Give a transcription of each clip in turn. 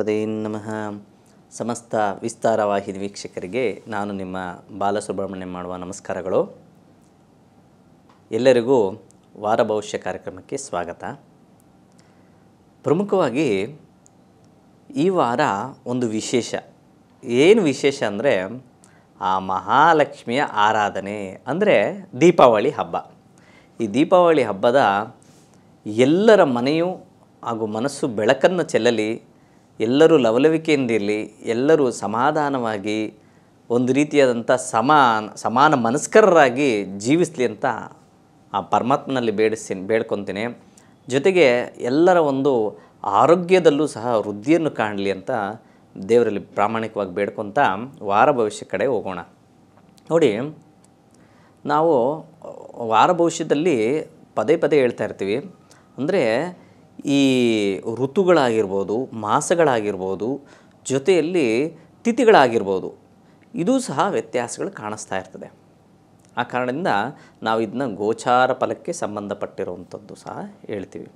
ಗಣಪತಿ ನಮಃ ಸಮಸ್ತ ವಿಸ್ತಾರ ವಾಹಿನಿ ವೀಕ್ಷಕರಿಗೆ ನಾನು ನಿಮ್ಮ ಬಾಲಸುಬ್ರಹ್ಮಣ್ಯ ಮಾಡುವ ನಮಸ್ಕಾರಗಳು ಎಲ್ಲರಿಗೂ ವಾರ ಭವಿಷ್ಯ ಕಾರ್ಯಕ್ರಮಕ್ಕೆ ಸ್ವಾಗತ ಪ್ರಮುಖವಾಗಿ ಈ ವಾರ ಒಂದು ವಿಶೇಷ ಏನು ವಿಶೇಷ ಅಂದರೆ ಆ ಮಹಾಲಕ್ಷ್ಮಿಯ ಆರಾಧನೆ ಅಂದರೆ ದೀಪಾವಳಿ ಹಬ್ಬ ಈ ದೀಪಾವಳಿ ಹಬ್ಬದ ಎಲ್ಲರ ಮನೆಯು ಹಾಗೂ ಮನಸ್ಸು ಬೆಳಕನ್ನು ಚೆಲ್ಲಲಿ ಎಲ್ಲರೂ ಲವಲವಿಕೆಯಿಂದಿರಲಿ ಎಲ್ಲರೂ ಸಮಾಧಾನವಾಗಿ ಒಂದು ರೀತಿಯಾದಂಥ ಸಮಾನ ಸಮಾನ ಮನಸ್ಕರರಾಗಿ ಜೀವಿಸಲಿ ಅಂತ ಆ ಪರಮಾತ್ಮನಲ್ಲಿ ಬೇಡಿಸ್ತೀನಿ ಬೇಡ್ಕೊತೀನಿ ಜೊತೆಗೆ ಎಲ್ಲರ ಒಂದು ಆರೋಗ್ಯದಲ್ಲೂ ಸಹ ವೃದ್ಧಿಯನ್ನು ಕಾಣಲಿ ಅಂತ ದೇವರಲ್ಲಿ ಪ್ರಾಮಾಣಿಕವಾಗಿ ಬೇಡ್ಕೊತ ವಾರ ಭವಿಷ್ಯ ಕಡೆ ಹೋಗೋಣ ನೋಡಿ ನಾವು ವಾರ ಭವಿಷ್ಯದಲ್ಲಿ ಪದೇ ಪದೇ ಹೇಳ್ತಾ ಇರ್ತೀವಿ ಅಂದರೆ ಈ ಋತುಗಳಾಗಿರ್ಬೋದು ಮಾಸಗಳಾಗಿರ್ಬೋದು ಜೊತೆಯಲ್ಲಿ ತಿಥಿಗಳಾಗಿರ್ಬೋದು ಇದೂ ಸಹ ವ್ಯತ್ಯಾಸಗಳು ಕಾಣಿಸ್ತಾ ಇರ್ತದೆ ಆ ಕಾರಣದಿಂದ ನಾವು ಇದನ್ನ ಗೋಚಾರ ಫಲಕ್ಕೆ ಸಂಬಂಧಪಟ್ಟಿರುವಂಥದ್ದು ಸಹ ಹೇಳ್ತೀವಿ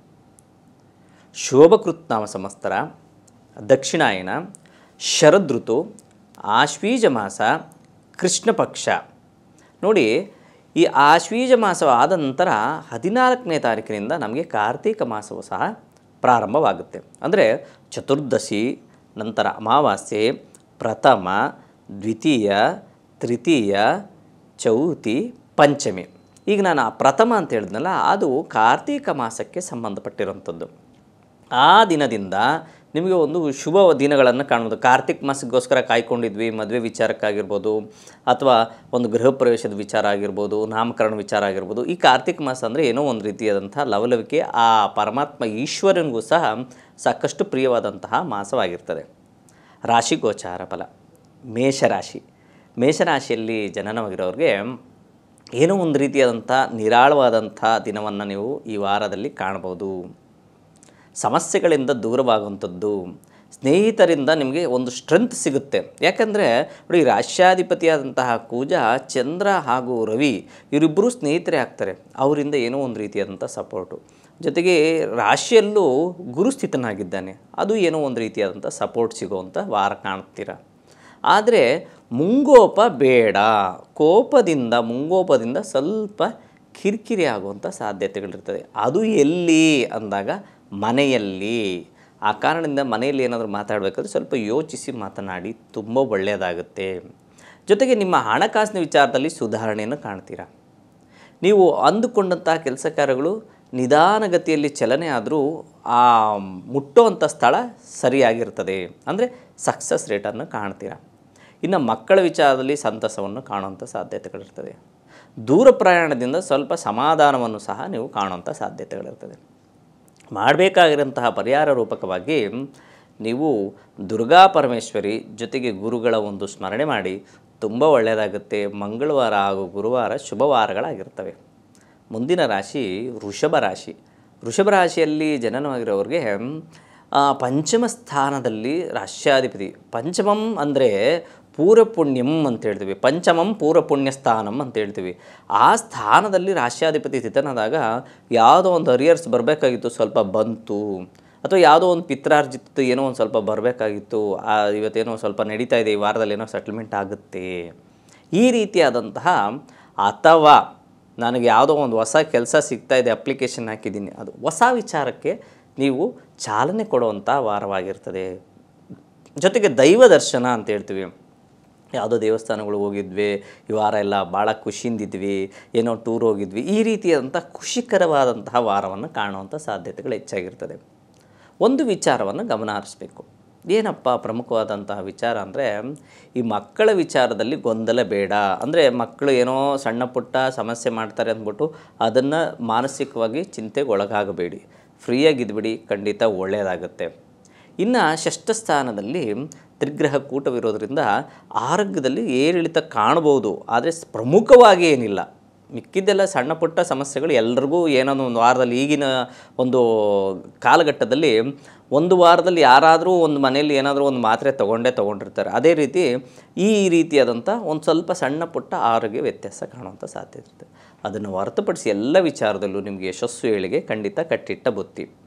ಶೋಭಕೃತ್ ನಾಮ ಸಂವತ್ಸರ ದಕ್ಷಿಣಾಯನ ಶರದೃತು ಆಶ್ವೀಜ ಮಾಸ ಕೃಷ್ಣ ಪಕ್ಷ ನೋಡಿ ಈ ಆಶ್ವೀಜ ಮಾಸವಾದ ನಂತರ ಹದಿನಾಲ್ಕನೇ ತಾರೀಕಿನಿಂದ ನಮಗೆ ಕಾರ್ತೀಕ ಮಾಸವು ಸಹ ಪ್ರಾರಂಭವಾಗುತ್ತೆ ಅಂದರೆ ಚತುರ್ದಶಿ ನಂತರ ಅಮಾವಾಸ್ಯೆ ಪ್ರಥಮ ದ್ವಿತೀಯ ತೃತೀಯ ಚೌತಿ ಪಂಚಮಿ ಈಗ ನಾನು ಆ ಪ್ರಥಮ ಅಂತ ಹೇಳಿದ್ನಲ್ಲ ಅದು ಕಾರ್ತೀಕ ಮಾಸಕ್ಕೆ ಸಂಬಂಧಪಟ್ಟಿರುವಂಥದ್ದು ಆ ದಿನದಿಂದ ನಿಮಗೆ ಒಂದು ಶುಭ ದಿನಗಳನ್ನು ಕಾಣ್ಬೋದು ಕಾರ್ತಿಕ್ ಮಾಸಕ್ಕೋಸ್ಕರ ಕಾಯ್ಕೊಂಡಿದ್ವಿ ಮದುವೆ ವಿಚಾರಕ್ಕಾಗಿರ್ಬೋದು ಅಥವಾ ಒಂದು ಗೃಹ ಪ್ರವೇಶದ ವಿಚಾರ ಆಗಿರ್ಬೋದು ನಾಮಕರಣ ವಿಚಾರ ಆಗಿರ್ಬೋದು ಈ ಕಾರ್ತಿಕ್ ಮಾಸ ಅಂದರೆ ಏನೋ ಒಂದು ರೀತಿಯಾದಂಥ ಲವಲವಿಕೆ ಆ ಪರಮಾತ್ಮ ಈಶ್ವರನಿಗೂ ಸಹ ಸಾಕಷ್ಟು ಪ್ರಿಯವಾದಂತಹ ಮಾಸವಾಗಿರ್ತದೆ ರಾಶಿ ಗೋಚಾರ ಫಲ ಮೇಷರಾಶಿ ಮೇಷರಾಶಿಯಲ್ಲಿ ಜನನವಾಗಿರೋರಿಗೆ ಏನೋ ಒಂದು ರೀತಿಯಾದಂಥ ನಿರಾಳವಾದಂಥ ದಿನವನ್ನು ನೀವು ಈ ವಾರದಲ್ಲಿ ಕಾಣ್ಬೋದು ಸಮಸ್ಯೆಗಳಿಂದ ದೂರವಾಗುವಂಥದ್ದು ಸ್ನೇಹಿತರಿಂದ ನಿಮಗೆ ಒಂದು ಸ್ಟ್ರೆಂತ್ ಸಿಗುತ್ತೆ ಯಾಕಂದರೆ ನೋಡಿ ರಾಷ್ಟ್ರಾಧಿಪತಿಯಾದಂತಹ ಕೂಜ ಚಂದ್ರ ಹಾಗೂ ರವಿ ಇವರಿಬ್ಬರೂ ಸ್ನೇಹಿತರೇ ಆಗ್ತಾರೆ ಅವರಿಂದ ಏನೋ ಒಂದು ರೀತಿಯಾದಂಥ ಸಪೋರ್ಟು ಜೊತೆಗೆ ರಾಶಿಯಲ್ಲೂ ಗುರುಸ್ಥಿತನಾಗಿದ್ದಾನೆ ಅದು ಏನೋ ಒಂದು ರೀತಿಯಾದಂಥ ಸಪೋರ್ಟ್ ಸಿಗೋವಂಥ ವಾರ ಕಾಣ್ತೀರ ಆದರೆ ಮುಂಗೋಪ ಬೇಡ ಕೋಪದಿಂದ ಮುಂಗೋಪದಿಂದ ಸ್ವಲ್ಪ ಕಿರಿಕಿರಿ ಆಗುವಂಥ ಸಾಧ್ಯತೆಗಳಿರ್ತದೆ ಅದು ಎಲ್ಲಿ ಅಂದಾಗ ಮನೆಯಲ್ಲಿ ಆ ಕಾರಣದಿಂದ ಮನೆಯಲ್ಲಿ ಏನಾದರೂ ಮಾತಾಡಬೇಕಾದ್ರೆ ಸ್ವಲ್ಪ ಯೋಚಿಸಿ ಮಾತನಾಡಿ ತುಂಬ ಒಳ್ಳೆಯದಾಗುತ್ತೆ ಜೊತೆಗೆ ನಿಮ್ಮ ಹಣಕಾಸಿನ ವಿಚಾರದಲ್ಲಿ ಸುಧಾರಣೆಯನ್ನು ಕಾಣ್ತೀರಾ ನೀವು ಅಂದುಕೊಂಡಂಥ ಕೆಲಸ ಕಾರ್ಯಗಳು ನಿಧಾನಗತಿಯಲ್ಲಿ ಚಲನೆ ಆದರೂ ಆ ಮುಟ್ಟುವಂಥ ಸ್ಥಳ ಸರಿಯಾಗಿರ್ತದೆ ಅಂದರೆ ಸಕ್ಸಸ್ ರೇಟನ್ನು ಕಾಣ್ತೀರಾ ಇನ್ನು ಮಕ್ಕಳ ವಿಚಾರದಲ್ಲಿ ಸಂತಸವನ್ನು ಕಾಣುವಂಥ ಸಾಧ್ಯತೆಗಳಿರ್ತದೆ ದೂರ ಪ್ರಯಾಣದಿಂದ ಸ್ವಲ್ಪ ಸಮಾಧಾನವನ್ನು ಸಹ ನೀವು ಕಾಣುವಂಥ ಸಾಧ್ಯತೆಗಳಿರ್ತದೆ ಮಾಡಬೇಕಾಗಿರೋಂತಹ ಪರಿಹಾರ ರೂಪಕವಾಗಿ ನೀವು ದುರ್ಗಾ ಪರಮೇಶ್ವರಿ ಜೊತೆಗೆ ಗುರುಗಳ ಒಂದು ಸ್ಮರಣೆ ಮಾಡಿ ತುಂಬ ಒಳ್ಳೆಯದಾಗುತ್ತೆ ಮಂಗಳವಾರ ಹಾಗೂ ಗುರುವಾರ ಶುಭವಾರಗಳಾಗಿರ್ತವೆ ಮುಂದಿನ ರಾಶಿ ವೃಷಭ ರಾಶಿ ವೃಷಭ ರಾಶಿಯಲ್ಲಿ ಜನನವಾಗಿರೋರಿಗೆ ಆ, ಪಂಚಮ ಸ್ಥಾನದಲ್ಲಿ ರಾಶ್ಯಾಧಿಪತಿ ಪಂಚಮಂ ಅಂದರೆ ಪೂರ್ವಪುಣ್ಯಂ ಅಂತ ಹೇಳ್ತೀವಿ ಪಂಚಮಂ ಪೂರ್ವಪುಣ್ಯ ಸ್ಥಾನಂ ಅಂತ ಹೇಳ್ತೀವಿ ಆ ಸ್ಥಾನದಲ್ಲಿ ರಾಶ್ಯಾಧಿಪತಿ ಸ್ಥಿತನಾದಾಗ ಯಾವುದೋ ಒಂದು ಅರಿಯರ್ಸ್ ಬರಬೇಕಾಗಿತ್ತು ಸ್ವಲ್ಪ ಬಂತು ಅಥವಾ ಯಾವುದೋ ಒಂದು ಪಿತ್ರಾರ್ಜಿತ ಏನೋ ಒಂದು ಸ್ವಲ್ಪ ಬರಬೇಕಾಗಿತ್ತು ಇವತ್ತೇನೋ ಸ್ವಲ್ಪ ನಡೀತಾ ಇದೆ ಈ ವಾರದಲ್ಲಿ ಏನೋ ಸೆಟಲ್ಮೆಂಟ್ ಆಗುತ್ತೆ ಈ ರೀತಿಯಾದಂತಹ ಅಥವಾ ನನಗೆ ಯಾವುದೋ ಒಂದು ಹೊಸ ಕೆಲಸ ಸಿಗ್ತಾ ಇದೆ ಅಪ್ಲಿಕೇಶನ್ ಹಾಕಿದ್ದೀನಿ ಅದು ಹೊಸ ವಿಚಾರಕ್ಕೆ ನೀವು ಚಾಲನೆ ಕೊಡುವಂಥ ವಾರವಾಗಿರ್ತದೆ ಜೊತೆಗೆ ದೈವ ದರ್ಶನ ಅಂತ ಹೇಳ್ತೀವಿ ಯಾವುದೋ ದೇವಸ್ಥಾನಗಳು ಹೋಗಿದ್ವಿ ಈ ವಾರ ಎಲ್ಲ ಭಾಳ ಖುಷಿಯಿಂದಿದ್ವಿ ಏನೋ ಟೂರ್ ಹೋಗಿದ್ವಿ ಈ ರೀತಿಯಾದಂಥ ಖುಷಿಕರವಾದಂತಹ ವಾರವನ್ನು ಕಾಣುವಂಥ ಸಾಧ್ಯತೆಗಳು ಹೆಚ್ಚಾಗಿರ್ತದೆ ಒಂದು ವಿಚಾರವನ್ನು ಗಮನ ಹರಿಸ್ಬೇಕು ಏನಪ್ಪ ಪ್ರಮುಖವಾದಂತಹ ವಿಚಾರ ಅಂದರೆ ಈ ಮಕ್ಕಳ ವಿಚಾರದಲ್ಲಿ ಗೊಂದಲ ಬೇಡ ಅಂದರೆ ಮಕ್ಕಳು ಏನೋ ಸಣ್ಣ ಪುಟ್ಟ ಸಮಸ್ಯೆ ಮಾಡ್ತಾರೆ ಅಂದ್ಬಿಟ್ಟು ಅದನ್ನು ಮಾನಸಿಕವಾಗಿ ಚಿಂತೆಗೆ ಒಳಗಾಗಬೇಡಿ ಫ್ರೀಯಾಗಿದ್ಬಿಡಿ ಖಂಡಿತ ಒಳ್ಳೆಯದಾಗುತ್ತೆ ಇನ್ನು ಷಷ್ಠ ಸ್ಥಾನದಲ್ಲಿ ತ್ರಿಗ್ರಹ ಕೂಟವಿರೋದ್ರಿಂದ ಆರೋಗ್ಯದಲ್ಲಿ ಏರಿಳಿತ ಕಾಣ್ಬೋದು ಆದರೆ ಸ್- ಪ್ರಮುಖವಾಗಿ ಏನಿಲ್ಲ ಮಿಕ್ಕಿದ್ದೆಲ್ಲ ಸಣ್ಣ ಪುಟ್ಟ ಸಮಸ್ಯೆಗಳು ಎಲ್ರಿಗೂ ಏನೋ ಒಂದು ವಾರದಲ್ಲಿ ಈಗಿನ ಒಂದು ಕಾಲಘಟ್ಟದಲ್ಲಿ ಒಂದು ವಾರದಲ್ಲಿ ಯಾರಾದರೂ ಒಂದು ಮನೆಯಲ್ಲಿ ಏನಾದರೂ ಒಂದು ಮಾತ್ರೆ ತೊಗೊಂಡೇ ತೊಗೊಂಡಿರ್ತಾರೆ ಅದೇ ರೀತಿ ಈ ರೀತಿಯಾದಂಥ ಒಂದು ಸ್ವಲ್ಪ ಸಣ್ಣ ಪುಟ್ಟ ಆರೋಗ್ಯ ವ್ಯತ್ಯಾಸ ಕಾಣುವಂಥ ಸಾಧ್ಯತೆ ಇರುತ್ತೆ ಅದನ್ನು ಹೊರತುಪಡಿಸಿ ಎಲ್ಲ ವಿಚಾರದಲ್ಲೂ ನಿಮಗೆ ಯಶಸ್ಸು ಏಳಿಗೆ ಖಂಡಿತ ಕಟ್ಟಿಟ್ಟ ಬುತ್ತಿ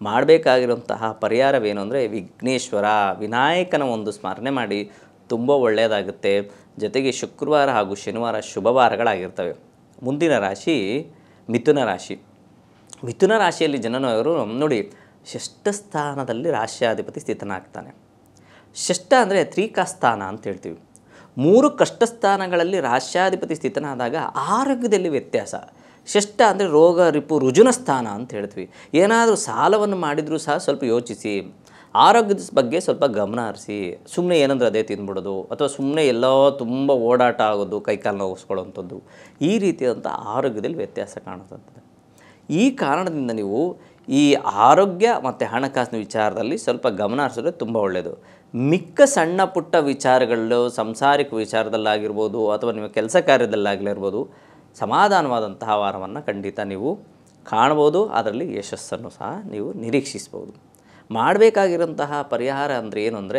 ಮಾಡಬೇಕಾಗಿರುವಂತಹ ಪರಿಹಾರವೇನು ಅಂದರೆ ವಿಘ್ನೇಶ್ವರ ವಿನಾಯಕನ ಒಂದು ಸ್ಮರಣೆ ಮಾಡಿ ತುಂಬ ಒಳ್ಳೆಯದಾಗುತ್ತೆ ಜೊತೆಗೆ ಶುಕ್ರವಾರ ಹಾಗೂ ಶನಿವಾರ ಶುಭವಾರಗಳಾಗಿರ್ತವೆ ಮುಂದಿನ ರಾಶಿ ಮಿಥುನ ರಾಶಿ ಮಿಥುನ ರಾಶಿಯಲ್ಲಿ ಜನನವರು ನೋಡಿ ಷಷ್ಠ ಸ್ಥಾನದಲ್ಲಿ ರಾಶ್ಯಾಧಿಪತಿ ಸ್ಥಿತನಾಗ್ತಾನೆ ಷಷ್ಠ ಅಂದರೆ ತ್ರಿಕಾಸ್ಥಾನ ಅಂತ ಹೇಳ್ತೀವಿ ಮೂರು ಕಷ್ಟ ಸ್ಥಾನಗಳಲ್ಲಿ ರಾಶ್ಯಾಧಿಪತಿ ಸ್ಥಿತನಾದಾಗ ಆರೋಗ್ಯದಲ್ಲಿ ವ್ಯತ್ಯಾಸ ಷಷ್ಠ ಅಂದರೆ ರೋಗ ರಿಪು ರುಜುನ ಸ್ಥಾನ ಅಂತ ಹೇಳ್ತೀವಿ ಏನಾದರೂ ಸಾಲವನ್ನು ಮಾಡಿದರೂ ಸಹ ಸ್ವಲ್ಪ ಯೋಚಿಸಿ ಆರೋಗ್ಯದ ಬಗ್ಗೆ ಸ್ವಲ್ಪ ಗಮನ ಹರಿಸಿ ಸುಮ್ಮನೆ ಏನಂದ್ರೆ ಅದೇ ತಿಂದ್ಬಿಡೋದು ಅಥವಾ ಸುಮ್ಮನೆ ಎಲ್ಲೋ ತುಂಬ ಓಡಾಟ ಆಗೋದು ಕೈಕಾಲು ನೋವಿಸ್ಕೊಳ್ಳೋವಂಥದ್ದು ಈ ರೀತಿಯಾದಂಥ ಆರೋಗ್ಯದಲ್ಲಿ ವ್ಯತ್ಯಾಸ ಕಾಣುತ್ತದೆ ಈ ಕಾರಣದಿಂದ ನೀವು ಈ ಆರೋಗ್ಯ ಮತ್ತು ಹಣಕಾಸಿನ ವಿಚಾರದಲ್ಲಿ ಸ್ವಲ್ಪ ಗಮನ ಹರಿಸಿದ್ರೆ ತುಂಬ ಒಳ್ಳೆಯದು ಮಿಕ್ಕ ಸಣ್ಣ ಪುಟ್ಟ ವಿಚಾರಗಳು ಸಂಸಾರಿಕ ವಿಚಾರದಲ್ಲಾಗಿರ್ಬೋದು ಅಥವಾ ನಿಮ್ಮ ಕೆಲಸ ಕಾರ್ಯದಲ್ಲಾಗಲಿರ್ಬೋದು ಸಮಾಧಾನವಾದಂತಹ ವಾರವನ್ನು ಖಂಡಿತ ನೀವು ಕಾಣ್ಬೋದು ಅದರಲ್ಲಿ ಯಶಸ್ಸನ್ನು ಸಹ ನೀವು ನಿರೀಕ್ಷಿಸ್ಬೋದು ಮಾಡಬೇಕಾಗಿರೋಂತಹ ಪರಿಹಾರ ಅಂದರೆ ಏನು ಅಂದರೆ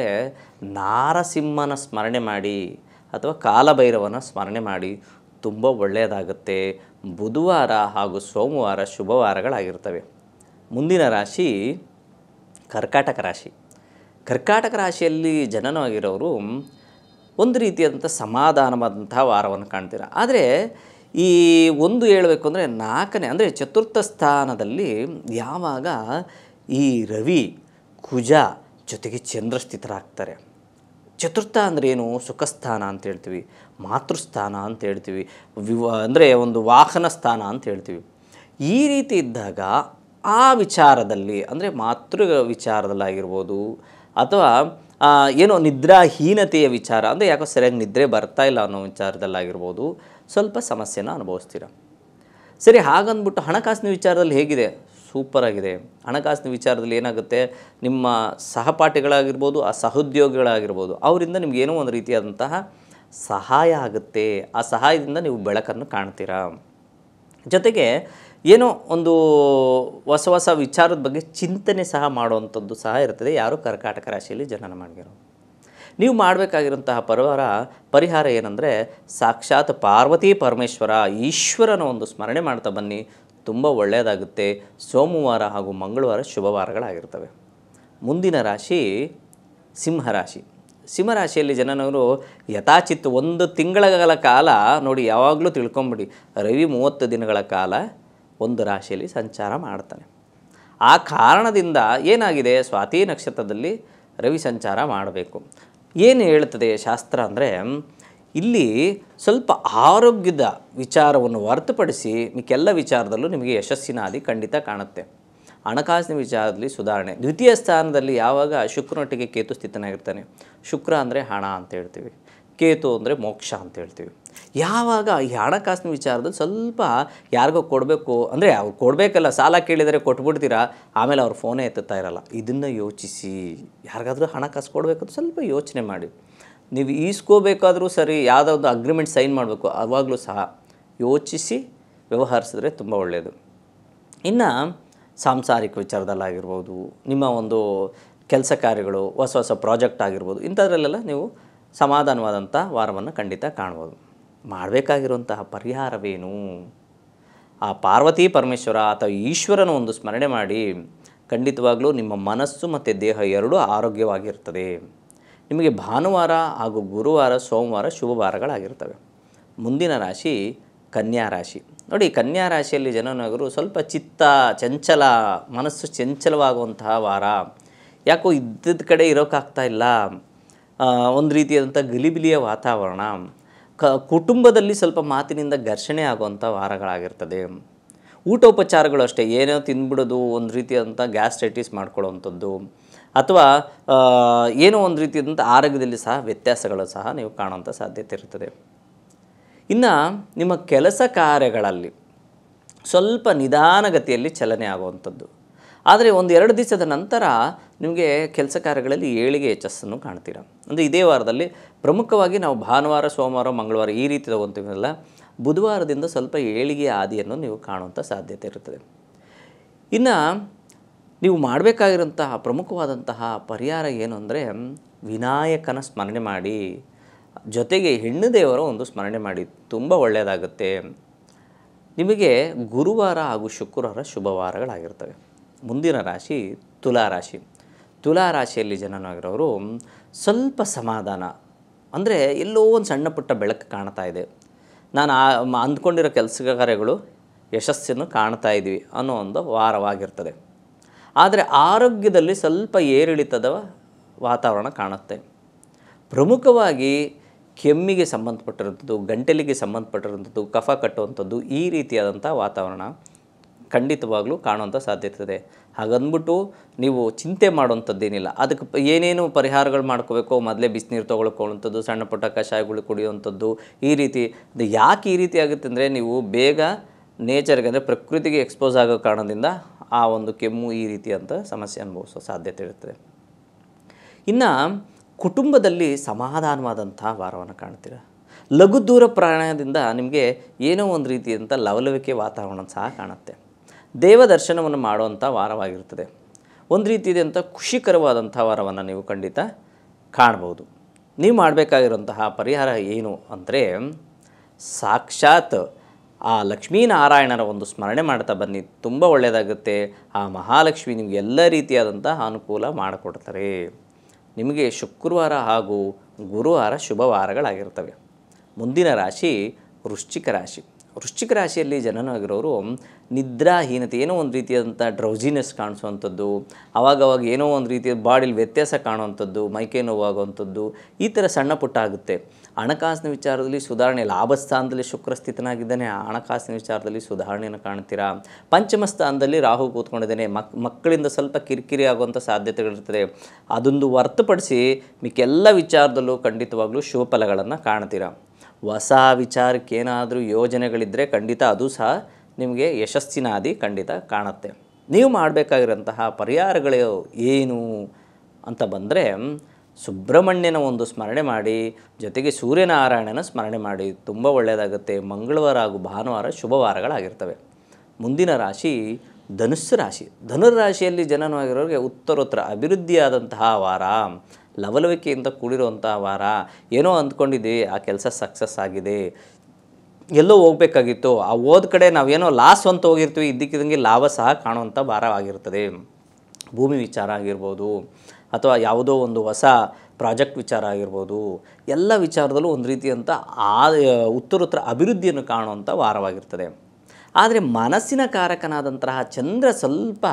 ನಾರಸಿಂಹನ ಸ್ಮರಣೆ ಮಾಡಿ ಅಥವಾ ಕಾಲಭೈರವನ ಸ್ಮರಣೆ ಮಾಡಿ ತುಂಬ ಒಳ್ಳೆಯದಾಗುತ್ತೆ ಬುಧವಾರ ಹಾಗೂ ಸೋಮವಾರ ಶುಭವಾರಗಳಾಗಿರ್ತವೆ ಮುಂದಿನ ರಾಶಿ ಕರ್ಕಾಟಕ ರಾಶಿ ಕರ್ಕಾಟಕ ರಾಶಿಯಲ್ಲಿ ಜನನವಾಗಿರೋರು ಒಂದು ರೀತಿಯಾದಂಥ ಸಮಾಧಾನವಾದಂತಹ ವಾರವನ್ನು ಕಾಣ್ತೀರ ಆದರೆ ಈ ಒಂದು ಹೇಳಬೇಕು ಅಂದರೆ ನಾಲ್ಕನೇ ಅಂದರೆ ಚತುರ್ಥ ಸ್ಥಾನದಲ್ಲಿ ಯಾವಾಗ ಈ ರವಿ ಕುಜ ಜೊತೆಗೆ ಚಂದ್ರ ಸ್ಥಿತರಾಗ್ತಾರೆ ಚತುರ್ಥ ಅಂದ್ರೆ ಏನು ಸುಖಸ್ಥಾನ ಅಂತ ಹೇಳ್ತೀವಿ ಮಾತೃಸ್ಥಾನ ಅಂತ ಹೇಳ್ತೀವಿ ವಿವ ಅಂದರೆ ಒಂದು ವಾಹನ ಸ್ಥಾನ ಅಂತ ಹೇಳ್ತೀವಿ ಈ ರೀತಿ ಇದ್ದಾಗ ಆ ವಿಚಾರದಲ್ಲಿ ಅಂದರೆ ಮಾತೃ ವಿಚಾರದಲ್ಲಾಗಿರ್ಬೋದು ಅಥವಾ ಆ, ಏನೋ ನಿದ್ರಾಹೀನತೆಯ ವಿಚಾರ ಅಂದರೆ ಯಾಕೋ ಸರಿಯಾಗಿ ನಿದ್ರೆ ಬರ್ತಾ ಇಲ್ಲ ಅನ್ನೋ ವಿಚಾರದಲ್ಲಾಗಿರ್ಬೋದು ಸ್ವಲ್ಪ ಸಮಸ್ಯೆನ ಅನುಭವಿಸ್ತೀರ ಸರಿ ಹಾಗಂದ್ಬಿಟ್ಟು ಹಣಕಾಸಿನ ವಿಚಾರದಲ್ಲಿ ಹೇಗಿದೆ ಸೂಪರ್ ಆಗಿದೆ ಹಣಕಾಸಿನ ವಿಚಾರದಲ್ಲಿ ಏನಾಗುತ್ತೆ ನಿಮ್ಮ ಸಹಪಾಠಿಗಳಾಗಿರ್ಬೋದು ಆ ಸಹೋದ್ಯೋಗಿಗಳಾಗಿರ್ಬೋದು ಅವರಿಂದ ನಿಮ್ಗೆ ಏನೋ ಒಂದು ರೀತಿಯಾದಂತಹ ಸಹಾಯ ಆಗುತ್ತೆ ಆ ಸಹಾಯದಿಂದ ನೀವು ಬೆಳಕನ್ನು ಕಾಣ್ತೀರಾ ಜೊತೆಗೆ ಏನೋ ಒಂದು ಹೊಸ ಹೊಸ ವಿಚಾರದ ಬಗ್ಗೆ ಚಿಂತನೆ ಸಹ ಮಾಡುವಂಥದ್ದು ಸಹ ಇರ್ತದೆ ಯಾರು ಕರ್ಕಾಟಕ ರಾಶಿಯಲ್ಲಿ ಜನನ ಮಾಡಿರೋ ನೀವು ಮಾಡಬೇಕಾಗಿರುವಂತಹ ಪರಿಹಾರ ಪರಿಹಾರ ಏನಂದರೆ ಸಾಕ್ಷಾತ್ ಪಾರ್ವತಿ ಪರಮೇಶ್ವರ ಈಶ್ವರನ ಒಂದು ಸ್ಮರಣೆ ಮಾಡ್ತಾ ಬನ್ನಿ ತುಂಬ ಒಳ್ಳೆಯದಾಗುತ್ತೆ ಸೋಮವಾರ ಹಾಗೂ ಮಂಗಳವಾರ ಶುಭವಾರಗಳಾಗಿರ್ತವೆ ಮುಂದಿನ ರಾಶಿ ಸಿಂಹರಾಶಿ ಸಿಂಹರಾಶಿಯಲ್ಲಿ ಜನನವರು ಯಥಾಚಿತ್ ಒಂದು ತಿಂಗಳ ಕಾಲ ನೋಡಿ ಯಾವಾಗಲೂ ತಿಳ್ಕೊಂಬಿಡಿ ರವಿ ಮೂವತ್ತು ದಿನಗಳ ಕಾಲ ಒಂದು ರಾಶಿಯಲ್ಲಿ ಸಂಚಾರ ಮಾಡ್ತಾನೆ ಆ ಕಾರಣದಿಂದ ಏನಾಗಿದೆ ಸ್ವಾತಿ ನಕ್ಷತ್ರದಲ್ಲಿ ರವಿ ಸಂಚಾರ ಮಾಡಬೇಕು ಏನು ಹೇಳ್ತದೆ ಶಾಸ್ತ್ರ ಅಂದರೆ ಇಲ್ಲಿ ಸ್ವಲ್ಪ ಆರೋಗ್ಯದ ವಿಚಾರವನ್ನು ಹೊರತುಪಡಿಸಿ ಮಿಕ್ಕೆಲ್ಲ ವಿಚಾರದಲ್ಲೂ ನಿಮಗೆ ಯಶಸ್ಸಿನ ಹಾದಿ ಖಂಡಿತ ಕಾಣುತ್ತೆ ಹಣಕಾಸಿನ ವಿಚಾರದಲ್ಲಿ ಸುಧಾರಣೆ ದ್ವಿತೀಯ ಸ್ಥಾನದಲ್ಲಿ ಯಾವಾಗ ಶುಕ್ರನೊಟ್ಟಿಗೆ ಕೇತು ಸ್ಥಿತನಾಗಿರ್ತಾನೆ ಶುಕ್ರ ಅಂದರೆ ಹಣ ಅಂತ ಹೇಳ್ತೀವಿ ಕೇತು ಅಂದರೆ ಮೋಕ್ಷ ಅಂತ ಹೇಳ್ತೀವಿ ಯಾವಾಗ ಈ ಹಣಕಾಸಿನ ವಿಚಾರದಲ್ಲಿ ಸ್ವಲ್ಪ ಯಾರಿಗೋ ಕೊಡಬೇಕು ಅಂದರೆ ಅವ್ರು ಕೊಡಬೇಕಲ್ಲ ಸಾಲ ಕೇಳಿದರೆ ಕೊಟ್ಬಿಡ್ತೀರಾ ಆಮೇಲೆ ಅವ್ರು ಫೋನೇ ಎತ್ತುತ್ತಾ ಇರಲ್ಲ ಇದನ್ನು ಯೋಚಿಸಿ ಯಾರಿಗಾದ್ರೂ ಹಣಕಾಸು ಕೊಡಬೇಕು ಸ್ವಲ್ಪ ಯೋಚನೆ ಮಾಡಿ ನೀವು ಈಸ್ಕೋಬೇಕಾದ್ರೂ ಸರಿ ಯಾವುದೋ ಒಂದು ಅಗ್ರಿಮೆಂಟ್ ಸೈನ್ ಮಾಡಬೇಕು ಆವಾಗಲೂ ಸಹ ಯೋಚಿಸಿ ವ್ಯವಹರಿಸಿದ್ರೆ ತುಂಬ ಒಳ್ಳೆಯದು ಇನ್ನು ಸಾಂಸಾರಿಕ ವಿಚಾರದಲ್ಲಾಗಿರ್ಬೋದು ನಿಮ್ಮ ಒಂದು ಕೆಲಸ ಕಾರ್ಯಗಳು ಹೊಸ ಹೊಸ ಪ್ರಾಜೆಕ್ಟ್ ಆಗಿರ್ಬೋದು ಇಂಥದ್ರಲ್ಲೆಲ್ಲ ನೀವು ಸಮಾಧಾನವಾದಂಥ ವಾರವನ್ನು ಖಂಡಿತ ಕಾಣ್ಬೋದು ಮಾಡಬೇಕಾಗಿರುವಂತಹ ಪರಿಹಾರವೇನು ಆ ಪಾರ್ವತಿ ಪರಮೇಶ್ವರ ಅಥವಾ ಈಶ್ವರನ ಒಂದು ಸ್ಮರಣೆ ಮಾಡಿ ಖಂಡಿತವಾಗಲೂ ನಿಮ್ಮ ಮನಸ್ಸು ಮತ್ತು ದೇಹ ಎರಡೂ ಆರೋಗ್ಯವಾಗಿರ್ತದೆ ನಿಮಗೆ ಭಾನುವಾರ ಹಾಗೂ ಗುರುವಾರ ಸೋಮವಾರ ಶುಭವಾರಗಳಾಗಿರ್ತವೆ ಮುಂದಿನ ರಾಶಿ ಕನ್ಯಾ ರಾಶಿ ನೋಡಿ ಕನ್ಯಾ ರಾಶಿಯಲ್ಲಿ ಜನನಗರು ಸ್ವಲ್ಪ ಚಿತ್ತ ಚಂಚಲ ಮನಸ್ಸು ಚಂಚಲವಾಗುವಂತಹ ವಾರ ಯಾಕೋ ಇದ್ದದ ಕಡೆ ಇರೋಕ್ಕಾಗ್ತಾ ಇಲ್ಲ ಆ, ಒಂದು ರೀತಿಯಾದಂಥ ಗಲಿಬಿಲಿಯ ವಾತಾವರಣ ಕ ಕುಟುಂಬದಲ್ಲಿ ಸ್ವಲ್ಪ ಮಾತಿನಿಂದ ಘರ್ಷಣೆ ಆಗುವಂಥ ವಾರಗಳಾಗಿರ್ತದೆ ಊಟೋಪಚಾರಗಳು ಅಷ್ಟೇ ಏನೋ ತಿಂದ್ಬಿಡೋದು ಒಂದು ರೀತಿಯಾದಂಥ ಗ್ಯಾಸ್ಟ್ರೈಟಿಸ್ ಮಾಡ್ಕೊಳ್ಳೋವಂಥದ್ದು ಅಥವಾ ಆ, ಏನೋ ಒಂದು ರೀತಿಯಾದಂಥ ಆರೋಗ್ಯದಲ್ಲಿ ಸಹ ವ್ಯತ್ಯಾಸಗಳು ಸಹ ನೀವು ಕಾಣುವಂಥ ಸಾಧ್ಯತೆ ಇರ್ತದೆ ಇನ್ನು ನಿಮ್ಮ ಕೆಲಸ ಕಾರ್ಯಗಳಲ್ಲಿ ಸ್ವಲ್ಪ ನಿಧಾನಗತಿಯಲ್ಲಿ ಚಲನೆ ಆಗುವಂಥದ್ದು ಆದರೆ ಒಂದು ಎರಡು ದಿವಸದ ನಂತರ ನಿಮಗೆ ಕೆಲಸ ಕಾರ್ಯಗಳಲ್ಲಿ ಏಳಿಗೆ ಯಶಸ್ಸನ್ನು ಕಾಣ್ತೀರ ಅಂದರೆ ಇದೇ ವಾರದಲ್ಲಿ ಪ್ರಮುಖವಾಗಿ ನಾವು ಭಾನುವಾರ ಸೋಮವಾರ ಮಂಗಳವಾರ ಈ ರೀತಿ ತಗೊತೀವಲ್ಲ ಬುಧವಾರದಿಂದ ಸ್ವಲ್ಪ ಏಳಿಗೆ ಆದಿಯನ್ನು ನೀವು ಕಾಣುವಂಥ ಸಾಧ್ಯತೆ ಇರುತ್ತದೆ ಇನ್ನು ನೀವು ಮಾಡಬೇಕಾಗಿರೋಂತಹ ಪ್ರಮುಖವಾದಂತಹ ಪರಿಹಾರ ಏನು ಅಂದರೆ ವಿನಾಯಕನ ಸ್ಮರಣೆ ಮಾಡಿ ಜೊತೆಗೆ ಹೆಣ್ಣು ದೇವರ ಒಂದು ಸ್ಮರಣೆ ಮಾಡಿ ತುಂಬ ಒಳ್ಳೆಯದಾಗುತ್ತೆ ನಿಮಗೆ ಗುರುವಾರ ಹಾಗೂ ಶುಕ್ರವಾರ ಶುಭವಾರಗಳಾಗಿರ್ತವೆ ಮುಂದಿನ ರಾಶಿ ತುಲಾ ರಾಶಿ ತುಲಾ ರಾಶಿಯಲ್ಲಿ ಜನನಾಗಿರೋರು ಸ್ವಲ್ಪ ಸಮಾಧಾನ ಅಂದರೆ ಎಲ್ಲೋ ಒಂದು ಸಣ್ಣ ಪುಟ್ಟ ಬೆಳಕು ಕಾಣ್ತಾ ಇದೆ ನಾನು ಆ ಮ- ಅಂದ್ಕೊಂಡಿರೋ ಕೆಲಸ ಕಾರ್ಯಗಳು ಯಶಸ್ಸನ್ನು ಕಾಣ್ತಾ ಇದ್ದೀವಿ ಅನ್ನೋ ಒಂದು ವಾರವಾಗಿರ್ತದೆ ಆದರೆ ಆರೋಗ್ಯದಲ್ಲಿ ಸ್ವಲ್ಪ ಏರಿಳಿತದ ವಾತಾವರಣ ಕಾಣುತ್ತೆ ಪ್ರಮುಖವಾಗಿ ಕೆಮ್ಮಿಗೆ ಸಂಬಂಧಪಟ್ಟಿರುವಂಥದ್ದು ಗಂಟಲಿಗೆ ಸಂಬಂಧಪಟ್ಟಿರುವಂಥದ್ದು ಕಫ ಕಟ್ಟುವಂಥದ್ದು ಈ ರೀತಿಯಾದಂಥ ವಾತಾವರಣ ಖಂಡಿತವಾಗ್ಲೂ ಕಾಣುವಂಥ ಸಾಧ್ಯತೆ ಇದೆ ಹಾಗಂದ್ಬಿಟ್ಟು ನೀವು ಚಿಂತೆ ಮಾಡುವಂಥದ್ದೇನಿಲ್ಲ ಅದಕ್ಕೆ ಪ- ಏನೇನು ಪರಿಹಾರಗಳು ಮಾಡ್ಕೋಬೇಕೋ ಮೊದಲೇ ಬಿಸಿನೀರು ತೊಗೊಳ್ಕೊಳ್ಳುವಂಥದ್ದು ಸಣ್ಣ ಪುಟ್ಟ ಕಷಾಯಗಳು ಕುಡಿಯುವಂಥದ್ದು ಈ ರೀತಿ ಅದು ಯಾಕೆ ಈ ರೀತಿ ಆಗುತ್ತೆ ಅಂದರೆ ನೀವು ಬೇಗ ನೇಚರ್ಗೆ ಅಂದರೆ ಪ್ರಕೃತಿಗೆ ಎಕ್ಸ್ಪೋಸ್ ಆಗೋ ಕಾರಣದಿಂದ ಆ ಒಂದು ಕೆಮ್ಮು ಈ ರೀತಿಯಂಥ ಸಮಸ್ಯೆ ಅನುಭವಿಸೋ ಸಾಧ್ಯತೆ ಇರುತ್ತದೆ ಇನ್ನು ಕುಟುಂಬದಲ್ಲಿ ಸಮಾಧಾನವಾದಂಥ ವಾರವನ್ನು ಕಾಣ್ತೀರ ಲಘು ದೂರ ಪ್ರಯಾಣದಿಂದ ನಿಮಗೆ ಏನೋ ಒಂದು ರೀತಿಯಂಥ ಲವಲವಿಕೆ ವಾತಾವರಣ ಸಹ ಕಾಣುತ್ತೆ ದೇವ ದರ್ಶನವನ್ನು ಮಾಡುವಂಥ ವಾರವಾಗಿರ್ತದೆ ಒಂದು ರೀತಿಯಾದಂಥ ಖುಷಿಕರವಾದಂಥ ವಾರವನ್ನು ನೀವು ಖಂಡಿತ ಕಾಣ್ಬೋದು ನೀವು ಮಾಡಬೇಕಾಗಿರುವಂತಹ ಪರಿಹಾರ ಏನು ಅಂದರೆ ಸಾಕ್ಷಾತ್ ಆ ಲಕ್ಷ್ಮೀನಾರಾಯಣರ ಒಂದು ಸ್ಮರಣೆ ಮಾಡ್ತಾ ಬನ್ನಿ ತುಂಬ ಒಳ್ಳೆಯದಾಗುತ್ತೆ ಆ ಮಹಾಲಕ್ಷ್ಮಿ ನಿಮಗೆ ಎಲ್ಲ ರೀತಿಯಾದಂಥ ಅನುಕೂಲ ಮಾಡಿಕೊಡ್ತಾರೆ ನಿಮಗೆ ಶುಕ್ರವಾರ ಹಾಗೂ ಗುರುವಾರ ಶುಭ ವಾರಗಳಾಗಿರ್ತವೆ ಮುಂದಿನ ರಾಶಿ ವೃಶ್ಚಿಕ ರಾಶಿ ವೃಶ್ಚಿಕ ರಾಶಿಯಲ್ಲಿ ಜನನಾಗಿರೋರು ನಿದ್ರಾಹೀನತೆ ಏನೋ ಒಂದು ರೀತಿಯಾದಂಥ ಡ್ರೌಸಿನೆಸ್ ಕಾಣಿಸುವಂಥದ್ದು ಅವಾಗವಾಗ ಏನೋ ಒಂದು ರೀತಿಯ ಬಾಡಿಲಿ ವ್ಯತ್ಯಾಸ ಕಾಣುವಂಥದ್ದು ಮೈಕೈ ನೋವಾಗುವಂಥದ್ದು ಈ ಥರ ಸಣ್ಣ ಪುಟ್ಟ ಆಗುತ್ತೆ ಹಣಕಾಸಿನ ವಿಚಾರದಲ್ಲಿ ಸುಧಾರಣೆ ಲಾಭಸ್ಥಾನದಲ್ಲಿ ಶುಕ್ರ ಸ್ಥಿತನಾಗಿದ್ದಾನೆ ಆ ಹಣಕಾಸಿನ ವಿಚಾರದಲ್ಲಿ ಸುಧಾರಣೆಯನ್ನು ಕಾಣ್ತೀರಾ ಪಂಚಮ ಸ್ಥಾನದಲ್ಲಿ ರಾಹು ಕೂತ್ಕೊಂಡಿದ್ದಾನೆ ಮಕ್ ಮಕ್ಕಳಿಂದ ಸ್ವಲ್ಪ ಕಿರಿಕಿರಿ ಆಗುವಂಥ ಸಾಧ್ಯತೆಗಳಿರ್ತದೆ ಅದೊಂದು ಹೊರತುಪಡಿಸಿ ಮಿಕ್ಕೆಲ್ಲ ವಿಚಾರದಲ್ಲೂ ಖಂಡಿತವಾಗ್ಲೂ ಶುಭ ಫಲಗಳನ್ನು ಕಾಣ್ತೀರಾ ಹೊಸ ವಿಚಾರಕ್ಕೆ ಏನಾದರೂ ಯೋಜನೆಗಳಿದ್ದರೆ ಖಂಡಿತ ಅದು ಸಹ ನಿಮಗೆ ಯಶಸ್ಸಿನ ಹಾದಿ ಖಂಡಿತ ಕಾಣುತ್ತೆ ನೀವು ಮಾಡಬೇಕಾಗಿರೋಂತಹ ಪರಿಹಾರಗಳು ಏನು ಅಂತ ಬಂದರೆ ಸುಬ್ರಹ್ಮಣ್ಯನ ಒಂದು ಸ್ಮರಣೆ ಮಾಡಿ ಜೊತೆಗೆ ಸೂರ್ಯನಾರಾಯಣನ ಸ್ಮರಣೆ ಮಾಡಿ ತುಂಬ ಒಳ್ಳೆಯದಾಗುತ್ತೆ ಮಂಗಳವಾರ ಹಾಗೂ ಭಾನುವಾರ ಶುಭವಾರಗಳಾಗಿರ್ತವೆ ಮುಂದಿನ ರಾಶಿ ಧನುಸ್ಸು ರಾಶಿ ಧನುರಾಶಿಯಲ್ಲಿ ಜನನವಾಗಿರೋರಿಗೆ ಉತ್ತರೋತ್ತರ ಅಭಿವೃದ್ಧಿಯಾದಂತಹ ವಾರ ಲವಲವಿಕೆಯಿಂದ ಕೂಡಿರುವಂತಹ ವಾರ ಏನೋ ಅಂದ್ಕೊಂಡಿದ್ದೀವಿ ಆ ಕೆಲಸ ಸಕ್ಸಸ್ ಆಗಿದೆ ಎಲ್ಲೋ ಹೋಗ್ಬೇಕಾಗಿತ್ತು ಆ ಹೋದ ಕಡೆ ನಾವೇನೋ ಲಾಸ್ ಅಂತ ಹೋಗಿರ್ತೀವಿ ಇದ್ದಕ್ಕಿದ್ದಂಗೆ ಲಾಭ ಸಹ ಕಾಣುವಂಥ ಭಾರ ಆಗಿರ್ತದೆ ಭೂಮಿ ವಿಚಾರ ಆಗಿರ್ಬೋದು ಅಥವಾ ಯಾವುದೋ ಒಂದು ಹೊಸ ಪ್ರಾಜೆಕ್ಟ್ ವಿಚಾರ ಆಗಿರ್ಬೋದು ಎಲ್ಲ ವಿಚಾರದಲ್ಲೂ ಒಂದು ರೀತಿಯಂಥ ಆ ಉತ್ತರೋತ್ತರ ಅಭಿವೃದ್ಧಿಯನ್ನು ಕಾಣುವಂಥ ವಾರವಾಗಿರ್ತದೆ ಆದರೆ ಮನಸ್ಸಿನ ಕಾರಕನಾದಂತಹ ಚಂದ್ರ ಸ್ವಲ್ಪ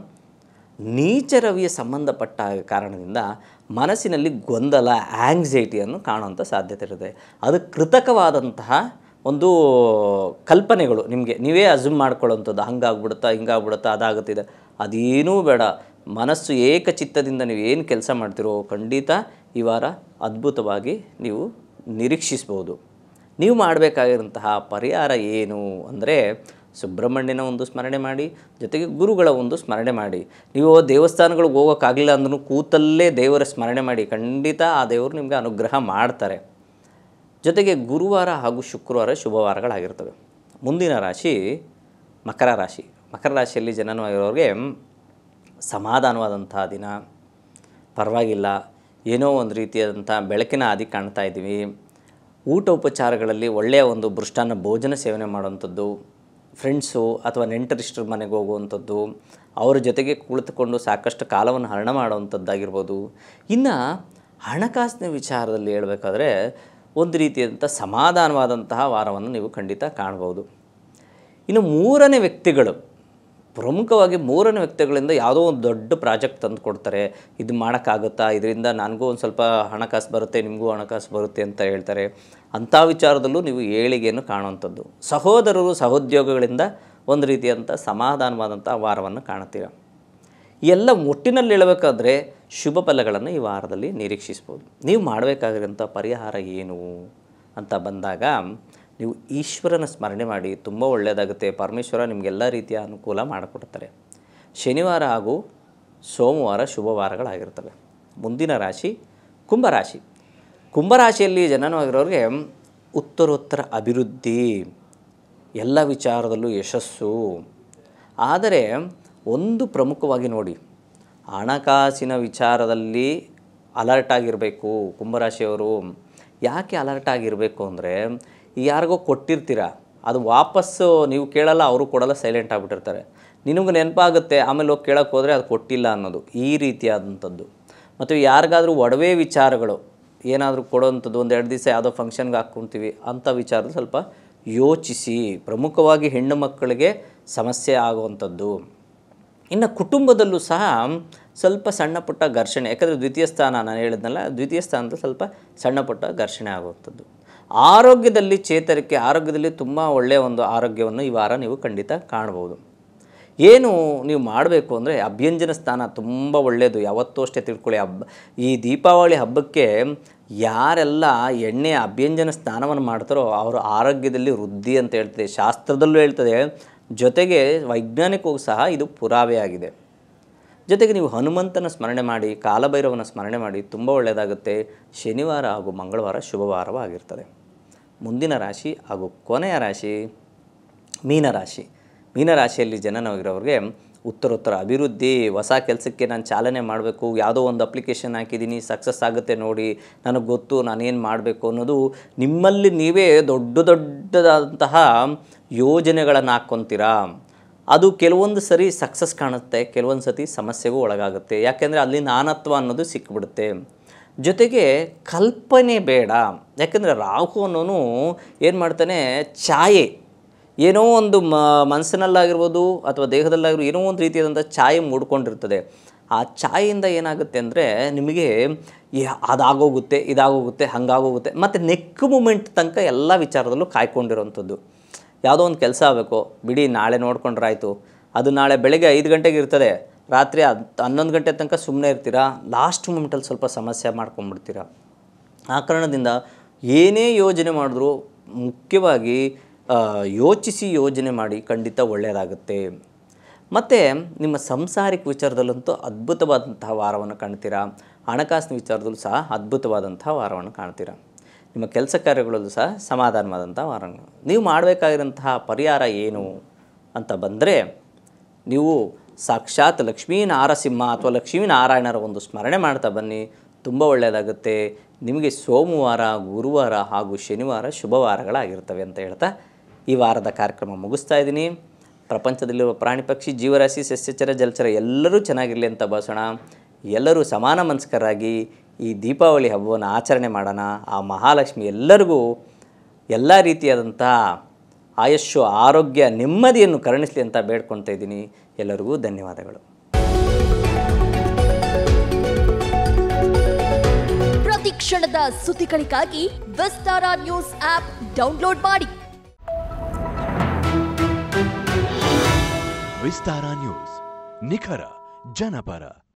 ನೀಚ ರವಿಯ ಸಂಬಂಧಪಟ್ಟ ಕಾರಣದಿಂದ ಮನಸ್ಸಿನಲ್ಲಿ ಗೊಂದಲ ಆಂಗ್ಸೈಟಿಯನ್ನು ಕಾಣುವಂಥ ಸಾಧ್ಯತೆ ಇರುತ್ತೆ ಅದು ಕೃತಕವಾದಂತಹ ಒಂದು ಕಲ್ಪನೆಗಳು ನಿಮಗೆ ನೀವೇ ಅಸ್ಯೂಮ್ ಮಾಡ್ಕೊಳ್ಳೋವಂಥದ್ದು ಹಂಗಾಗ್ಬಿಡುತ್ತಾ ಹಿಂಗಾಗ್ಬಿಡುತ್ತಾ ಅದಾಗುತ್ತಿದೆ ಅದೇನೂ ಬೇಡ ಮನಸ್ಸು ಏಕಚಿತ್ತದಿಂದ ನೀವು ಏನು ಕೆಲಸ ಮಾಡ್ತಿರೋ ಖಂಡಿತ ಈ ವಾರ ಅದ್ಭುತವಾಗಿ ನೀವು ನಿರೀಕ್ಷಿಸ್ಬೋದು ನೀವು ಮಾಡಬೇಕಾಗಿರುವಂತಹ ಪರಿಹಾರ ಏನು ಅಂದರೆ ಸುಬ್ರಹ್ಮಣ್ಯನ ಒಂದು ಸ್ಮರಣೆ ಮಾಡಿ ಜೊತೆಗೆ ಗುರುಗಳ ಒಂದು ಸ್ಮರಣೆ ಮಾಡಿ ನೀವು ದೇವಸ್ಥಾನಗಳಿಗೆ ಹೋಗೋಕ್ಕಾಗಲಿಲ್ಲ ಅಂದ್ರೂ ಕೂತಲ್ಲೇ ದೇವರ ಸ್ಮರಣೆ ಮಾಡಿ ಖಂಡಿತ ಆ ದೇವರು ನಿಮಗೆ ಅನುಗ್ರಹ ಮಾಡ್ತಾರೆ ಜೊತೆಗೆ ಗುರುವಾರ ಹಾಗೂ ಶುಕ್ರವಾರ ಶುಭವಾರಗಳಾಗಿರ್ತವೆ ಮುಂದಿನ ರಾಶಿ ಮಕರ ರಾಶಿ ಮಕರ ರಾಶಿಯಲ್ಲಿ ಜನನವಾಗಿರೋರಿಗೆ ಸಮಾಧಾನವಾದಂತಹ ದಿನ ಪರವಾಗಿಲ್ಲ ಏನೋ ಒಂದು ರೀತಿಯಾದಂಥ ಬೆಳಕಿನ ಹಾದಿ ಕಾಣ್ತಾ ಇದ್ದೀವಿ ಊಟ ಉಪಚಾರಗಳಲ್ಲಿ ಒಳ್ಳೆಯ ಒಂದು ಮೃಷ್ಟಾನ್ನ ಭೋಜನ ಸೇವನೆ ಮಾಡುವಂಥದ್ದು ಫ್ರೆಂಡ್ಸು ಅಥವಾ ನೆಂಟರಿಷ್ಟರ ಮನೆಗೆ ಹೋಗುವಂಥದ್ದು ಅವರ ಜೊತೆಗೆ ಕುಳಿತುಕೊಂಡು ಸಾಕಷ್ಟು ಕಾಲವನ್ನು ಹರಣ ಮಾಡುವಂಥದ್ದಾಗಿರ್ಬೋದು ಇನ್ನು ಹಣಕಾಸಿನ ವಿಚಾರದಲ್ಲಿ ಹೇಳಬೇಕಾದ್ರೆ ಒಂದು ರೀತಿಯಾದಂಥ ಸಮಾಧಾನವಾದಂತಹ ವಾರವನ್ನು ನೀವು ಖಂಡಿತ ಕಾಣ್ಬೋದು ಇನ್ನು ಮೂರನೇ ವ್ಯಕ್ತಿಗಳು ಪ್ರಮುಖವಾಗಿ ಮೂರನೇ ವ್ಯಕ್ತಿಗಳಿಂದ ಯಾವುದೋ ಒಂದು ದೊಡ್ಡ ಪ್ರಾಜೆಕ್ಟ್ ತಂದು ಕೊಡ್ತಾರೆ ಇದು ಮಾಡೋಕ್ಕಾಗುತ್ತಾ ಇದರಿಂದ ನನಗೂ ಒಂದು ಸ್ವಲ್ಪ ಹಣಕಾಸು ಬರುತ್ತೆ ನಿಮಗೂ ಹಣಕಾಸು ಬರುತ್ತೆ ಅಂತ ಹೇಳ್ತಾರೆ ಅಂಥ ವಿಚಾರದಲ್ಲೂ ನೀವು ಏಳಿಗೆಯನ್ನು ಕಾಣುವಂಥದ್ದು ಸಹೋದರರು ಸಹೋದ್ಯೋಗಗಳಿಂದ ಒಂದು ರೀತಿಯಂಥ ಸಮಾಧಾನವಾದಂಥ ವಾರವನ್ನು ಕಾಣುತ್ತೀರ ಈ ಎಲ್ಲ ಒಟ್ಟಿನಲ್ಲಿ ಹೇಳಬೇಕಾದ್ರೆ ಶುಭ ಫಲಗಳನ್ನು ಈ ವಾರದಲ್ಲಿ ನಿರೀಕ್ಷಿಸ್ಬೋದು ನೀವು ಮಾಡಬೇಕಾಗಿರೋಂಥ ಪರಿಹಾರ ಏನು ಅಂತ ಬಂದಾಗ ನೀವು ಈಶ್ವರನ ಸ್ಮರಣೆ ಮಾಡಿ ತುಂಬ ಒಳ್ಳೆಯದಾಗುತ್ತೆ ಪರಮೇಶ್ವರ ನಿಮಗೆಲ್ಲ ರೀತಿಯ ಅನುಕೂಲ ಮಾಡಿಕೊಡ್ತಾರೆ ಶನಿವಾರ ಹಾಗೂ ಸೋಮವಾರ ಶುಭವಾರಗಳಾಗಿರ್ತವೆ ಮುಂದಿನ ರಾಶಿ ಕುಂಭರಾಶಿ ಕುಂಭರಾಶಿಯಲ್ಲಿ ಜನನವಾಗಿರೋರಿಗೆ ಉತ್ತರೋತ್ತರ ಅಭಿವೃದ್ಧಿ ಎಲ್ಲ ವಿಚಾರದಲ್ಲೂ ಯಶಸ್ಸು ಆದರೆ ಒಂದು ಪ್ರಮುಖವಾಗಿ ನೋಡಿ ಹಣಕಾಸಿನ ವಿಚಾರದಲ್ಲಿ ಅಲರ್ಟ್ ಆಗಿರಬೇಕು ಕುಂಭರಾಶಿಯವರು ಯಾಕೆ ಅಲರ್ಟ್ ಆಗಿರಬೇಕು ಅಂದರೆ ಯಾರಿಗೋ ಕೊಟ್ಟಿರ್ತೀರ ಅದು ವಾಪಸ್ಸು ನೀವು ಕೇಳಲ್ಲ ಅವರು ಕೊಡಲ್ಲ ಸೈಲೆಂಟ್ ಆಗಿಬಿಟ್ಟಿರ್ತಾರೆ ನಿನಗೆ ನೆನಪಾಗುತ್ತೆ ಆಮೇಲೆ ಹೋಗಿ ಕೇಳೋಕ್ಕೆ ಹೋದರೆ ಅದು ಕೊಟ್ಟಿಲ್ಲ ಅನ್ನೋದು ಈ ರೀತಿಯಾದಂಥದ್ದು ಮತ್ತು ಯಾರಿಗಾದ್ರೂ ಒಡವೆ ವಿಚಾರಗಳು ಏನಾದರೂ ಕೊಡೋವಂಥದ್ದು ಒಂದು ಎರಡು ದಿವಸ ಯಾವುದೋ ಫಂಕ್ಷನ್ಗೆ ಹಾಕ್ಕೊತೀವಿ ಅಂಥ ವಿಚಾರದ ಸ್ವಲ್ಪ ಯೋಚಿಸಿ ಪ್ರಮುಖವಾಗಿ ಹೆಣ್ಣು ಮಕ್ಕಳಿಗೆ ಸಮಸ್ಯೆ ಆಗುವಂಥದ್ದು ಇನ್ನು ಕುಟುಂಬದಲ್ಲೂ ಸಹ ಸ್ವಲ್ಪ ಸಣ್ಣ ಪುಟ್ಟ ಘರ್ಷಣೆ ಯಾಕಂದರೆ ದ್ವಿತೀಯ ಸ್ಥಾನ ನಾನು ಹೇಳಿದ್ನಲ್ಲ ದ್ವಿತೀಯ ಸ್ಥಾನದಲ್ಲಿ ಸ್ವಲ್ಪ ಸಣ್ಣ ಪುಟ್ಟ ಘರ್ಷಣೆ ಆಗುವಂಥದ್ದು ಆರೋಗ್ಯದಲ್ಲಿ ಚೇತರಿಕೆ ಆರೋಗ್ಯದಲ್ಲಿ ತುಂಬ ಒಳ್ಳೆಯ ಒಂದು ಆರೋಗ್ಯವನ್ನು ಈ ವಾರ ನೀವು ಖಂಡಿತ ಕಾಣ್ಬೋದು ಏನು ನೀವು ಮಾಡಬೇಕು ಅಂದರೆ ಅಭ್ಯಂಜನ ಸ್ಥಾನ ತುಂಬ ಒಳ್ಳೆಯದು ಯಾವತ್ತೂ ಅಷ್ಟೇ ತಿಳ್ಕೊಳ್ಳಿ ಹಬ್ಬ ಈ ದೀಪಾವಳಿ ಹಬ್ಬಕ್ಕೆ ಯಾರೆಲ್ಲ ಎಣ್ಣೆ ಅಭ್ಯಂಜನ ಸ್ನಾನವನ್ನು ಮಾಡ್ತಾರೋ ಅವರ ಆರೋಗ್ಯದಲ್ಲಿ ವೃದ್ಧಿ ಅಂತ ಹೇಳ್ತದೆ ಶಾಸ್ತ್ರದಲ್ಲೂ ಹೇಳ್ತದೆ ಜೊತೆಗೆ ವೈಜ್ಞಾನಿಕವೂ ಸಹ ಇದು ಪುರಾವೆಯಾಗಿದೆ ಜೊತೆಗೆ ನೀವು ಹನುಮಂತನ ಸ್ಮರಣೆ ಮಾಡಿ ಕಾಲಭೈರವನ ಸ್ಮರಣೆ ಮಾಡಿ ತುಂಬ ಒಳ್ಳೆಯದಾಗುತ್ತೆ ಶನಿವಾರ ಹಾಗೂ ಮಂಗಳವಾರ ಶುಭವಾರವಾಗಿರ್ತದೆ ಮುಂದಿನ ರಾಶಿ ಹಾಗೂ ಕೊನೆಯ ರಾಶಿ ಮೀನರಾಶಿ ಮೀನರಾಶಿಯಲ್ಲಿ ಜನನವಾಗಿರೋರಿಗೆ ಉತ್ತರೋತ್ತರ ಅಭಿವೃದ್ಧಿ ಹೊಸ ಕೆಲಸಕ್ಕೆ ನಾನು ಚಾಲನೆ ಮಾಡಬೇಕು ಯಾವುದೋ ಒಂದು ಅಪ್ಲಿಕೇಶನ್ ಹಾಕಿದ್ದೀನಿ ಸಕ್ಸಸ್ ಆಗುತ್ತೆ ನೋಡಿ ನನಗೆ ಗೊತ್ತು ನಾನೇನು ಮಾಡಬೇಕು ಅನ್ನೋದು ನಿಮ್ಮಲ್ಲಿ ನೀವೇ ದೊಡ್ಡ ದೊಡ್ಡದಾದಂತಹ ಯೋಜನೆಗಳನ್ನು ಹಾಕ್ಕೊತೀರಾ ಅದು ಕೆಲವೊಂದು ಸರಿ ಸಕ್ಸಸ್ ಕಾಣುತ್ತೆ ಕೆಲವೊಂದು ಸತಿ ಸಮಸ್ಯೆಗೂ ಒಳಗಾಗುತ್ತೆ ಯಾಕೆಂದರೆ ಅಲ್ಲಿ ನಾನತ್ವ ಅನ್ನೋದು ಸಿಕ್ಬಿಡುತ್ತೆ ಜೊತೆಗೆ ಕಲ್ಪನೆ ಬೇಡ ಯಾಕೆಂದರೆ ರಾಹು ಅನ್ನೋನು ಏನು ಮಾಡ್ತಾನೆ ಛಾಯೆ ಏನೋ ಒಂದು ಮ ಮನಸ್ಸಿನಲ್ಲಾಗಿರ್ಬೋದು ಅಥವಾ ದೇಹದಲ್ಲಾಗಿರ್ಬೋದು ಏನೋ ಒಂದು ರೀತಿಯಾದಂಥ ಛಾಯೆ ಮೂಡ್ಕೊಂಡಿರ್ತದೆ ಆ ಛಾಯೆಯಿಂದ ಏನಾಗುತ್ತೆ ಅಂದರೆ ನಿಮಗೆ ಯಾ- ಅದಾಗೋಗುತ್ತೆ ಇದಾಗೋಗುತ್ತೆ ಹಾಗಾಗೋಗುತ್ತೆ ಮತ್ತು ನೆಕ್ ಮೂಮೆಂಟ್ ತನಕ ಎಲ್ಲ ವಿಚಾರದಲ್ಲೂ ಕಾಯ್ಕೊಂಡಿರೋವಂಥದ್ದು ಯಾವುದೋ ಒಂದು ಕೆಲಸ ಆಗಬೇಕು ಬಿಡಿ ನಾಳೆ ನೋಡ್ಕೊಂಡ್ರಾಯ್ತು ಅದು ನಾಳೆ ಬೆಳಗ್ಗೆ ಐದು ಗಂಟೆಗೆ ಇರ್ತದೆ ರಾತ್ರಿ ಹದ್ ಹನ್ನೊಂದು ಗಂಟೆ ತನಕ ಸುಮ್ಮನೆ ಇರ್ತೀರಾ ಲಾಸ್ಟ್ ಮೂಮೆಂಟಲ್ಲಿ ಸ್ವಲ್ಪ ಸಮಸ್ಯೆ ಮಾಡ್ಕೊಂಡ್ಬಿಡ್ತೀರಾ ಆ ಕಾರಣದಿಂದ ಏನೇ ಯೋಜನೆ ಮಾಡಿದ್ರೂ ಮುಖ್ಯವಾಗಿ ಆ, ಯೋಚಿಸಿ ಯೋಜನೆ ಮಾಡಿ ಖಂಡಿತ ಒಳ್ಳೆಯದಾಗುತ್ತೆ ಮತ್ತು ನಿಮ್ಮ ಸಂಸಾರಿಕ ವಿಚಾರದಲ್ಲಂತೂ ಅದ್ಭುತವಾದಂತಹ ವಾರವನ್ನು ಕಾಣ್ತೀರಾ ಹಣಕಾಸಿನ ವಿಚಾರದಲ್ಲೂ ಸಹ ಅದ್ಭುತವಾದಂಥ ವಾರವನ್ನು ಕಾಣ್ತೀರಾ ನಿಮ್ಮ ಕೆಲಸ ಕಾರ್ಯಗಳಲ್ಲೂ ಸಹ ಸಮಾಧಾನವಾದಂಥ ವಾರ ನೀವು ಮಾಡಬೇಕಾಗಿರೋಂತಹ ಪರಿಹಾರ ಏನು ಅಂತ ಬಂದರೆ ನೀವು ಸಾಕ್ಷಾತ್ ಲಕ್ಷ್ಮೀ ನಾರಸಿಂಹ ಅಥವಾ ಲಕ್ಷ್ಮೀ ನಾರಾಯಣರ ಒಂದು ಸ್ಮರಣೆ ಮಾಡ್ತಾ ಬನ್ನಿ ತುಂಬ ಒಳ್ಳೆಯದಾಗುತ್ತೆ ನಿಮಗೆ ಸೋಮವಾರ ಗುರುವಾರ ಹಾಗೂ ಶನಿವಾರ ಶುಭವಾರಗಳಾಗಿರ್ತವೆ ಅಂತ ಹೇಳ್ತಾ ಈ ವಾರದ ಕಾರ್ಯಕ್ರಮ ಮುಗಿಸ್ತಾ ಇದ್ದೀನಿ ಪ್ರಪಂಚದಲ್ಲಿರುವ ಪ್ರಾಣಿ ಪಕ್ಷಿ ಜೀವರಾಶಿ ಸಸ್ಯಚರ ಜಲಚರ ಎಲ್ಲರೂ ಚೆನ್ನಾಗಿರಲಿ ಅಂತ ಭಾವಿಸೋಣ ಎಲ್ಲರೂ ಸಮಾನ ಮನಸ್ಕರಾಗಿ ಈ ದೀಪಾವಳಿ ಹಬ್ಬವನ್ನು ಆಚರಣೆ ಮಾಡೋಣ ಆ ಮಹಾಲಕ್ಷ್ಮಿ ಎಲ್ಲರಿಗೂ ಎಲ್ಲ ರೀತಿಯಾದಂಥ ಆಯುಷ್ಯು ಆರೋಗ್ಯ ನೆಮ್ಮದಿಯನ್ನು ಕರುಣಿಸಲಿ ಅಂತ ಬೇಡ್ಕೊಳ್ತಾ ಇದ್ದೀನಿ ಎಲ್ಲರಿಗೂ ಧನ್ಯವಾದಗಳು ಪ್ರತಿ ಕ್ಷಣದ ಸುದ್ದಿಗಳಿಗಾಗಿ ವಿಸ್ತಾರ ನ್ಯೂಸ್ ಆಪ್ ಡೌನ್ಲೋಡ್ ಮಾಡಿ ವಿಸ್ತಾರ ನ್ಯೂಸ್ ನಿಖರ ಜನಪರ